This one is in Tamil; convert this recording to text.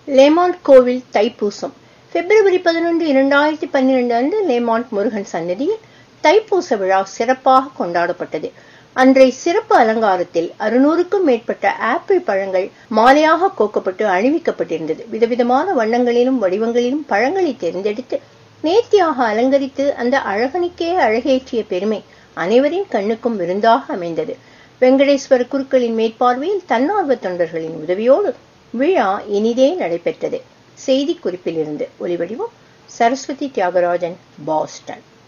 லேமாண்ட் கோவில் தைப்பூசம் பிப்ரவரி பதினொன்று இரண்டாயிரத்தி பன்னிரண்டு அன்று லேமாண்ட் முருகன் சன்னதியில் தைப்பூச விழா சிறப்பாக கொண்டாடப்பட்டது அன்றைய சிறப்பு அலங்காரத்தில் அறுநூறுக்கும் மேற்பட்ட ஆப்பிள் பழங்கள் மாலையாக கோக்கப்பட்டு அணிவிக்கப்பட்டிருந்தது விதவிதமான வண்ணங்களிலும் வடிவங்களிலும் பழங்களை தேர்ந்தெடுத்து நேர்த்தியாக அலங்கரித்து அந்த அழகனுக்கே அழகேற்றிய பெருமை அனைவரின் கண்ணுக்கும் விருந்தாக அமைந்தது வெங்கடேஸ்வர குருக்களின் மேற்பார்வையில் தன்னார்வ தொண்டர்களின் உதவியோடு விழா இனிதே நடைபெற்றது செய்தி குறிப்பிலிருந்து ஒலிவடிவம் சரஸ்வதி தியாகராஜன் பாஸ்டன்